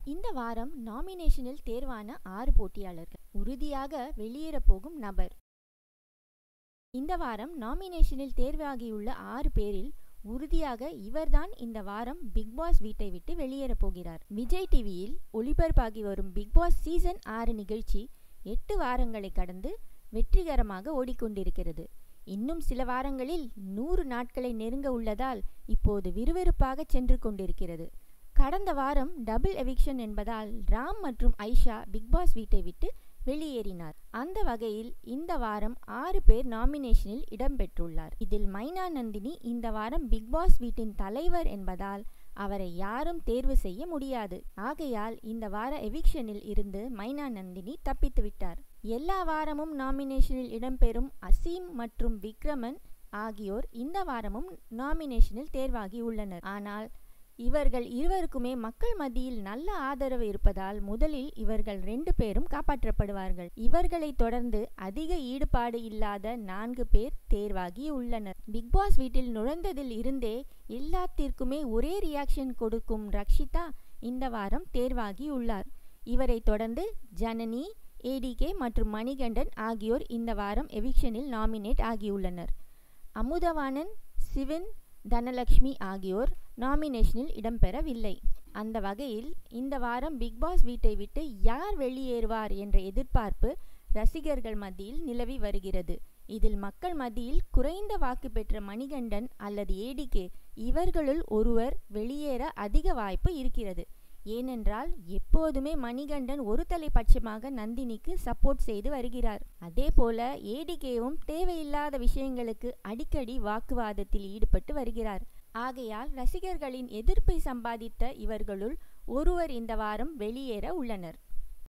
இந்த வாரம் நாமினேஷனில் தேர்வான ஆறு போட்டியாளர்கள் உறுதியாக வெளியேறப் போகும் நபர் இந்த வாரம் நாமினேஷனில் தேர்வாகியுள்ள ஆறு பேரில் உறுதியாக இவர்தான் இந்த வாரம் பிக் பாஸ் வீட்டை விட்டு வெளியேறப் போகிறார் விஜய் டிவியில் ஒளிபரப்பாகி வரும் பிக் பாஸ் சீசன் ஆறு நிகழ்ச்சி எட்டு வாரங்களை கடந்து வெற்றிகரமாக ஓடிக்கொண்டிருக்கிறது இன்னும் சில வாரங்களில் நூறு நாட்களை நெருங்க உள்ளதால் இப்போது விறுவிறுப்பாக சென்று கொண்டிருக்கிறது கடந்த வாரம் டபுள் எவிக்ஷன் என்பதால் ராம் மற்றும் ஐஷா பிக்பாஸ் வீட்டை விட்டு வெளியேறினார் அந்த வகையில் இந்த வாரம் ஆறு பேர் நாமினேஷனில் இடம்பெற்றுள்ளார் இதில் மைனா நந்தினி இந்த வாரம் பிக்பாஸ் வீட்டின் தலைவர் என்பதால் அவரை யாரும் தேர்வு செய்ய முடியாது ஆகையால் இந்த வார எவிக்ஷனில் இருந்து மைனா நந்தினி தப்பித்து விட்டார் எல்லா வாரமும் நாமினேஷனில் இடம்பெறும் அசீம் மற்றும் விக்ரமன் ஆகியோர் இந்த வாரமும் நாமினேஷனில் தேர்வாகி உள்ளனர் ஆனால் இவர்கள் இருவருக்குமே மக்கள் மத்தியில் நல்ல ஆதரவு இருப்பதால் முதலில் இவர்கள் ரெண்டு பேரும் காப்பாற்றப்படுவார்கள் இவர்களை தொடர்ந்து அதிக ஈடுபாடு இல்லாத நான்கு பேர் தேர்வாகி உள்ளனர் பிக்பாஸ் வீட்டில் நுழைந்ததில் இருந்தே எல்லாத்திற்குமே ஒரே ரியாக்ஷன் கொடுக்கும் ரக்ஷிதா இந்த வாரம் தேர்வாகி உள்ளார் இவரை தொடர்ந்து ஜனனி ஏடிகே மற்றும் மணிகண்டன் ஆகியோர் இந்த வாரம் எவிக்ஷனில் நாமினேட் ஆகியுள்ளனர் அமுதவாணன் சிவன் தனலக்ஷ்மி ஆகியோர் நாமினேஷனில் இடம்பெறவில்லை அந்த வகையில் இந்த வாரம் பிக்பாஸ் வீட்டை விட்டு யார் வெளியேறுவார் என்ற எதிர்பார்ப்பு ரசிகர்கள் மத்தியில் நிலவி வருகிறது இதில் மக்கள் மத்தியில் குறைந்த வாக்கு பெற்ற மணிகண்டன் அல்லது ஏடிகே இவர்களுள் ஒருவர் வெளியேற அதிக வாய்ப்பு இருக்கிறது ஏனென்றால் எப்போதுமே மணிகண்டன் ஒரு தலைப்பட்சமாக நந்தினிக்கு சப்போர்ட் செய்து வருகிறார் அதே போல ஏடிகேவும் தேவையில்லாத விஷயங்களுக்கு அடிக்கடி வாக்குவாதத்தில் ஈடுபட்டு வருகிறார் ஆகையால் ரசிகர்களின் எதிர்ப்பை சம்பாதித்த இவர்களுள் ஒருவர் இந்த வாரம் வெளியேற உள்ளனர்